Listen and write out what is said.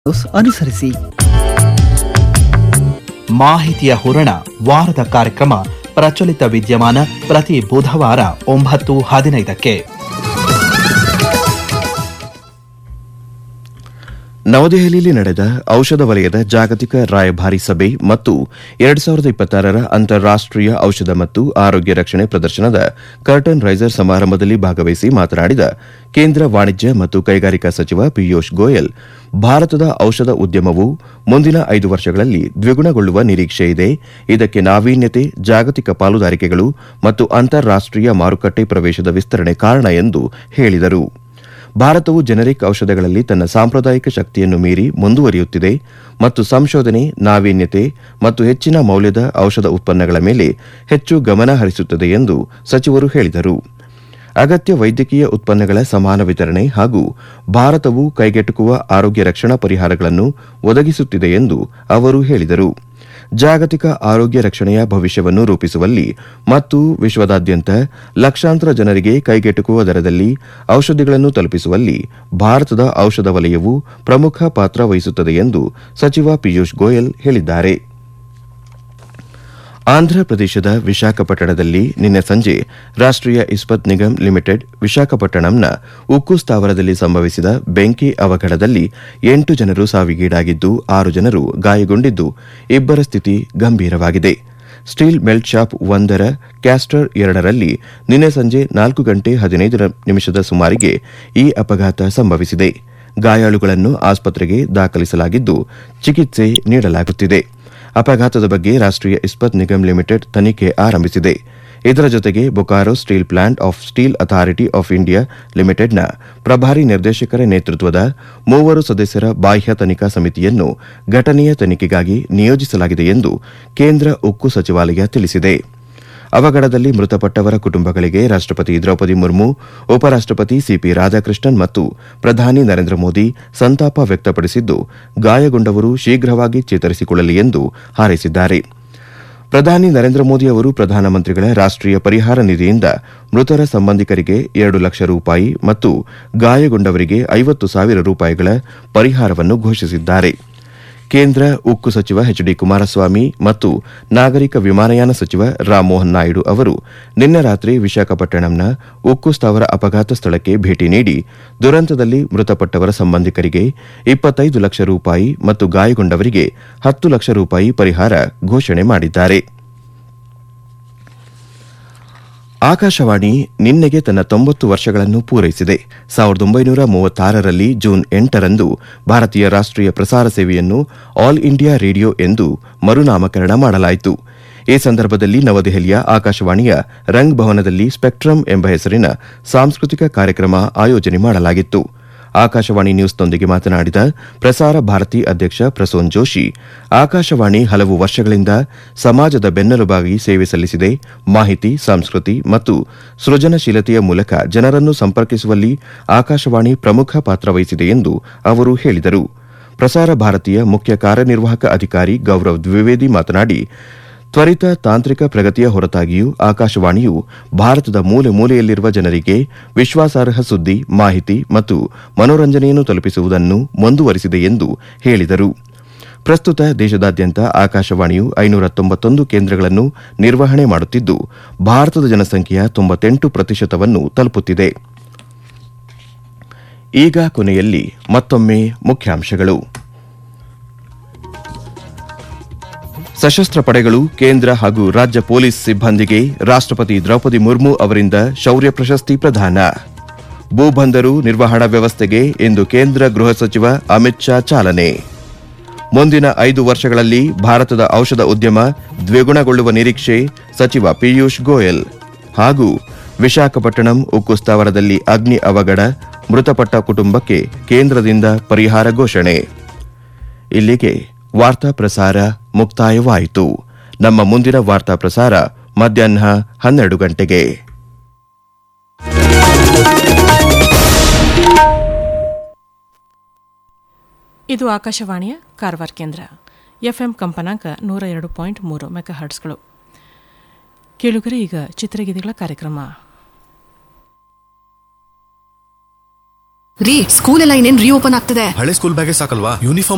news ಅನುಸರಿಸಿ ಮಾಹಿತಿಯ ಹೂರಣ ವಾರದ ಕಾರ್ಯಕ್ರಮ ಪ್ರಚಲಿತ ವಿದ್ಯಮಾನ ಪ್ರತಿ ಬುಧವಾರ ಒಂಬತ್ತು ಹದಿನೈದಕ್ಕೆ ನವದೆಹಲಿಯಲ್ಲಿ ನಡೆದ ಔಷಧ ವಲಯದ ಜಾಗತಿಕ ರಾಯಭಾರಿ ಸಭೆ ಮತ್ತು ಎರಡು ಸಾವಿರದ ಇಪ್ಪತ್ತಾರರ ಅಂತಾರಾಷ್ಟೀಯ ಔಷಧ ಮತ್ತು ಆರೋಗ್ಯ ರಕ್ಷಣೆ ಪ್ರದರ್ಶನದ ಕರ್ಟನ್ ರೈಸರ್ ಸಮಾರಂಭದಲ್ಲಿ ಭಾಗವಹಿಸಿ ಮಾತನಾಡಿದ ಕೇಂದ್ರ ವಾಣಿಜ್ಯ ಮತ್ತು ಕೈಗಾರಿಕಾ ಸಚಿವ ಪಿಯೂಷ್ ಗೋಯಲ್ ಭಾರತದ ಔಷಧ ಉದ್ಯಮವು ಮುಂದಿನ ಐದು ವರ್ಷಗಳಲ್ಲಿ ದ್ವಿಗುಣಗೊಳ್ಳುವ ನಿರೀಕ್ಷೆ ಇದೆ ಇದಕ್ಕೆ ನಾವೀನ್ಯತೆ ಜಾಗತಿಕ ಪಾಲುದಾರಿಕೆಗಳು ಮತ್ತು ಅಂತಾರಾಷ್ಟೀಯ ಮಾರುಕಟ್ಟೆ ಪ್ರವೇಶದ ವಿಸ್ತರಣೆ ಕಾರಣ ಎಂದು ಹೇಳಿದರು ಭಾರತವು ಜೆನೆರಿಕ್ ಔಷಧಗಳಲ್ಲಿ ತನ್ನ ಸಾಂಪ್ರದಾಯಿಕ ಶಕ್ತಿಯನ್ನು ಮೀರಿ ಮುಂದುವರಿಯುತ್ತಿದೆ ಮತ್ತು ಸಂಶೋಧನೆ ನಾವೀನ್ಯತೆ ಮತ್ತು ಹೆಚ್ಚಿನ ಮೌಲ್ಯದ ಔಷಧ ಉತ್ಪನ್ನಗಳ ಮೇಲೆ ಹೆಚ್ಚು ಗಮನ ಹರಿಸುತ್ತದೆ ಎಂದು ಸಚಿವರು ಹೇಳಿದರು ಅಗತ್ಯ ವೈದ್ಯಕೀಯ ಉತ್ಪನ್ನಗಳ ಸಮಾನ ವಿತರಣೆ ಹಾಗೂ ಭಾರತವು ಕೈಗೆಟುಕುವ ಆರೋಗ್ಯ ರಕ್ಷಣಾ ಪರಿಹಾರಗಳನ್ನು ಒದಗಿಸುತ್ತಿದೆ ಎಂದು ಅವರು ಹೇಳಿದರು ಜಾಗತಿಕ ಆರೋಗ್ಯ ರಕ್ಷಣೆಯ ಭವಿಷ್ಯವನ್ನು ರೂಪಿಸುವಲ್ಲಿ ಮತ್ತು ವಿಶ್ವದಾದ್ಯಂತ ಲಕ್ಷಾಂತರ ಜನರಿಗೆ ಕೈಗೆಟುಕುವ ದರದಲ್ಲಿ ಔಷಧಿಗಳನ್ನು ತಲುಪಿಸುವಲ್ಲಿ ಭಾರತದ ಔಷಧ ವಲಯವು ಪ್ರಮುಖ ಪಾತ್ರ ವಹಿಸುತ್ತದೆ ಎಂದು ಸಚಿವ ಪಿಯೂಷ್ ಗೋಯಲ್ ಹೇಳಿದ್ದಾರೆ ಆಂಧ್ರಪ್ರದೇಶದ ವಿಶಾಖಪಟ್ಟಣದಲ್ಲಿ ನಿನ್ನೆ ಸಂಜೆ ರಾಷ್ಟೀಯ ಇಸ್ಪತ್ ನಿಗಮ್ ಲಿಮಿಟೆಡ್ ವಿಶಾಖಪಟ್ಟಣಂನ ಉಕ್ಕು ಸ್ಥಾವರದಲ್ಲಿ ಸಂಭವಿಸಿದ ಬೆಂಕಿ ಅವಘಡದಲ್ಲಿ ಎಂಟು ಜನರು ಸಾವಿಗೀಡಾಗಿದ್ದು ಆರು ಜನರು ಗಾಯಗೊಂಡಿದ್ದು ಇಬ್ಬರ ಸ್ಥಿತಿ ಗಂಭೀರವಾಗಿದೆ ಸ್ಟೀಲ್ ಮೆಲ್ಟ್ ಶಾಪ್ ಒಂದರ ಕ್ಯಾಸ್ಟರ್ ಎರಡರಲ್ಲಿ ನಿನ್ನೆ ಸಂಜೆ ನಾಲ್ಕು ಗಂಟೆ ಹದಿನೈದು ನಿಮಿಷದ ಸುಮಾರಿಗೆ ಈ ಅಪಘಾತ ಸಂಭವಿಸಿದೆ ಗಾಯಾಳುಗಳನ್ನು ಆಸ್ಪತ್ರೆಗೆ ದಾಖಲಿಸಲಾಗಿದ್ದು ಚಿಕಿತ್ಸೆ ನೀಡಲಾಗುತ್ತಿದೆ ಅಪಘಾತದ ಬಗ್ಗೆ ರಾಷ್ಟೀಯ ಇಸ್ಪತ್ ನಿಗಮ್ ಲಿಮಿಟೆಡ್ ತನಿಖೆ ಆರಂಭಿಸಿದೆ ಇದರ ಜೊತೆಗೆ Bokaro Steel Plant of Steel Authority of India ಲಿಮಿಟೆಡ್ನ ಪ್ರಭಾರಿ ನಿರ್ದೇಶಕರ ನೇತೃತ್ವದ ಮೂವರು ಸದಸ್ಯರ ಬಾಹ್ಯ ತನಿಖಾ ಸಮಿತಿಯನ್ನು ಘಟನೆಯ ತನಿಖೆಗಾಗಿ ನಿಯೋಜಿಸಲಾಗಿದೆ ಎಂದು ಕೇಂದ್ರ ಉಕ್ಕು ಸಚಿವಾಲಯ ತಿಳಿಸಿದೆ ಅವಘಡದಲ್ಲಿ ಮೃತಪಟ್ಟವರ ಕುಟುಂಬಗಳಿಗೆ ರಾಷ್ಟಪತಿ ದ್ರೌಪದಿ ಮುರ್ಮು ಉಪರಾಷ್ಟಪತಿ ಸಿಪಿ ರಾಧಾಕೃಷ್ಣನ್ ಮತ್ತು ಪ್ರಧಾನಿ ನರೇಂದ್ರ ಮೋದಿ ಸಂತಾಪ ವ್ಯಕ್ತಪಡಿಸಿದ್ದು ಗಾಯಗೊಂಡವರು ಶೀಘ್ರವಾಗಿ ಚೇತರಿಸಿಕೊಳ್ಳಲಿ ಎಂದು ಹಾರೈಸಿದ್ದಾರೆ ಪ್ರಧಾನಿ ನರೇಂದ್ರ ಮೋದಿ ಅವರು ಪ್ರಧಾನಮಂತ್ರಿಗಳ ರಾಷ್ಟೀಯ ಪರಿಹಾರ ನಿಧಿಯಿಂದ ಮೃತರ ಸಂಬಂಧಿಕರಿಗೆ ಎರಡು ಲಕ್ಷ ರೂಪಾಯಿ ಮತ್ತು ಗಾಯಗೊಂಡವರಿಗೆ ಐವತ್ತು ಸಾವಿರ ರೂಪಾಯಿಗಳ ಪರಿಹಾರವನ್ನು ಘೋಷಿಸಿದ್ದಾರೆ ಕೇಂದ್ರ ಉಕ್ಕು ಸಚಿವ ಎಚ್ ಡಿ ಕುಮಾರಸ್ವಾಮಿ ಮತ್ತು ನಾಗರಿಕ ವಿಮಾನಯಾನ ಸಚಿವ ರಾಮಮೋಹನ್ ನಾಯ್ಡು ಅವರು ನಿನ್ನೆ ರಾತ್ರಿ ವಿಶಾಖಪಟ್ಟಣಂನ ಉಕ್ಕು ಸ್ಥಾವರ ಅಪಘಾತ ಸ್ಥಳಕ್ಕೆ ಭೇಟಿ ನೀಡಿ ದುರಂತದಲ್ಲಿ ಮೃತಪಟ್ಟವರ ಸಂಬಂಧಿಕರಿಗೆ ಇಪ್ಪತ್ತೈದು ಲಕ್ಷ ರೂಪಾಯಿ ಮತ್ತು ಗಾಯಗೊಂಡವರಿಗೆ ಹತ್ತು ಲಕ್ಷ ರೂಪಾಯಿ ಪರಿಹಾರ ಘೋಷಣೆ ಮಾಡಿದ್ದಾರೆ ಆಕಾಶವಾಣಿ ನಿನ್ನೆಗೆ ತನ್ನ ತೊಂಬತ್ತು ವರ್ಷಗಳನ್ನು ಪೂರೈಸಿದೆ ಸಾವಿರದ ಒಂಬೈನೂರ ಮೂವತ್ತಾರರಲ್ಲಿ ಜೂನ್ ಎಂಟರಂದು ಭಾರತೀಯ ರಾಷ್ಟೀಯ ಪ್ರಸಾರ ಸೇವೆಯನ್ನು ಆಲ್ ಇಂಡಿಯಾ ರೇಡಿಯೋ ಎಂದು ಮರುನಾಮಕರಣ ಮಾಡಲಾಯಿತು ಈ ಸಂದರ್ಭದಲ್ಲಿ ನವದೆಹಲಿಯ ಆಕಾಶವಾಣಿಯ ರಂಗ್ ಭವನದಲ್ಲಿ ಸ್ಪೆಕ್ಟ್ರಮ್ ಎಂಬ ಹೆಸರಿನ ಸಾಂಸ್ಕೃತಿಕ ಕಾರ್ಯಕ್ರಮ ಆಯೋಜನೆ ಮಾಡಲಾಗಿತ್ತು ಆಕಾಶವಾಣಿ ನ್ಯೂಸ್ನೊಂದಿಗೆ ಮಾತನಾಡಿದ ಪ್ರಸಾರ ಭಾರತಿ ಅಧ್ಯಕ್ಷ ಪ್ರಸೂನ್ ಜೋಶಿ ಆಕಾಶವಾಣಿ ಹಲವು ವರ್ಷಗಳಿಂದ ಸಮಾಜದ ಬೆನ್ನೆಲುಬಾಗಿ ಸೇವೆ ಸಲ್ಲಿಸಿದೆ ಮಾಹಿತಿ ಸಂಸ್ಕೃತಿ ಮತ್ತು ಸೃಜನಶೀಲತೆಯ ಮೂಲಕ ಜನರನ್ನು ಸಂಪರ್ಕಿಸುವಲ್ಲಿ ಆಕಾಶವಾಣಿ ಪ್ರಮುಖ ಪಾತ್ರ ವಹಿಸಿದೆ ಎಂದು ಅವರು ಹೇಳಿದರು ಪ್ರಸಾರ ಭಾರತಿಯ ಮುಖ್ಯ ಕಾರ್ಯನಿರ್ವಾಹಕ ಅಧಿಕಾರಿ ಗೌರವ್ ದ್ವಿವೇದಿ ಮಾತನಾಡಿ ತ್ವರಿತ ತಾಂತ್ರಿಕ ಪ್ರಗತಿಯ ಹೊರತಾಗಿಯೂ ಆಕಾಶವಾಣಿಯು ಭಾರತದ ಮೂಲೆ ಮೂಲೆಯಲ್ಲಿರುವ ಜನರಿಗೆ ವಿಶ್ವಾಸಾರ್ಹ ಸುದ್ದಿ ಮಾಹಿತಿ ಮತ್ತು ಮನೋರಂಜನೆಯನ್ನು ತಲುಪಿಸುವುದನ್ನು ಮುಂದುವರಿಸಿದೆ ಎಂದು ಹೇಳಿದರು ಪ್ರಸ್ತುತ ದೇಶದಾದ್ಯಂತ ಆಕಾಶವಾಣಿಯು ಐನೂರ ತೊಂಬತ್ತೊಂದು ಕೇಂದ್ರಗಳನ್ನು ನಿರ್ವಹಣೆ ಮಾಡುತ್ತಿದ್ದು ಭಾರತದ ಜನಸಂಖ್ಯೆಯ ತೊಂಬತ್ತೆಂಟು ಪ್ರತಿಶತವನ್ನು ತಲುಪುತ್ತಿದೆ ಈಗ ಕೊನೆಯಲ್ಲಿ ಮತ್ತೊಮ್ಮೆ ಮುಖ್ಯಾಂಶಗಳು ಸಶಸ್ತ್ರ ಪಡೆಗಳು ಕೇಂದ್ರ ಹಾಗೂ ರಾಜ್ಯ ಪೊಲೀಸ್ ಸಿಬ್ಬಂದಿಗೆ ರಾಷ್ಟಪತಿ ದ್ರೌಪದಿ ಮುರ್ಮು ಅವರಿಂದ ಶೌರ್ಯ ಪ್ರಶಸ್ತಿ ಪ್ರದಾನ ಭೂಬಂದರು ನಿರ್ವಹಣಾ ವ್ಯವಸ್ಥೆಗೆ ಇಂದು ಕೇಂದ್ರ ಗೃಹ ಸಚಿವ ಅಮಿತ್ ಶಾ ಚಾಲನೆ ಮುಂದಿನ ಐದು ವರ್ಷಗಳಲ್ಲಿ ಭಾರತದ ಔಷಧ ಉದ್ಯಮ ದ್ವಿಗುಣಗೊಳ್ಳುವ ನಿರೀಕ್ಷೆ ಸಚಿವ ಪಿಯೂಷ್ ಗೋಯಲ್ ಹಾಗೂ ವಿಶಾಖಪಟ್ಟಣಂ ಉಕ್ಕು ಸ್ಥಾವರದಲ್ಲಿ ಅಗ್ನಿ ಅವಘಡ ಮೃತಪಟ್ಟ ಕುಟುಂಬಕ್ಕೆ ಕೇಂದ್ರದಿಂದ ಪರಿಹಾರ ಘೋಷಣೆ ಇಲ್ಲಿಗೆ ವಾರ್ತಾ ಪ್ರಸಾರ ಮುಕ್ತಾಯವಾಯಿತು ನಮ್ಮ ಮುಂದಿನ ವಾರ್ತಾ ಪ್ರಸಾರ ಮಧ್ಯಾಹ್ನ ಹನ್ನೆರಡು ಗಂಟೆಗೆ ಇದು ಆಕಾಶವಾಣಿಯ ಕಾರವಾರ ಕೇಂದ್ರ ಎಫ್ಎಂ ಕಂಪನಾಂಕ ನೂರ ಎರಡು ಪಾಯಿಂಟ್ ಮೂರು ಮೆಗಾ ಹರ್ಟ್ಸ್ಗಳು ಕೇಳುಗರೆ ಈಗ ಚಿತ್ರಗೀತೆಗಳ ಕಾರ್ಯಕ್ರಮ ರೀ ಸ್ಕೂಲ್ ಎಲ್ಲ ಇನ್ನೇನ್ ರೀಓಪನ್ ಆಗ್ತದೆ ಹಳೆ ಸ್ಕೂಲ್ ಬ್ಯಾಗೇ ಸಾಕಲ್ವಾ ಯೂನಿಫಾರ್ಮ್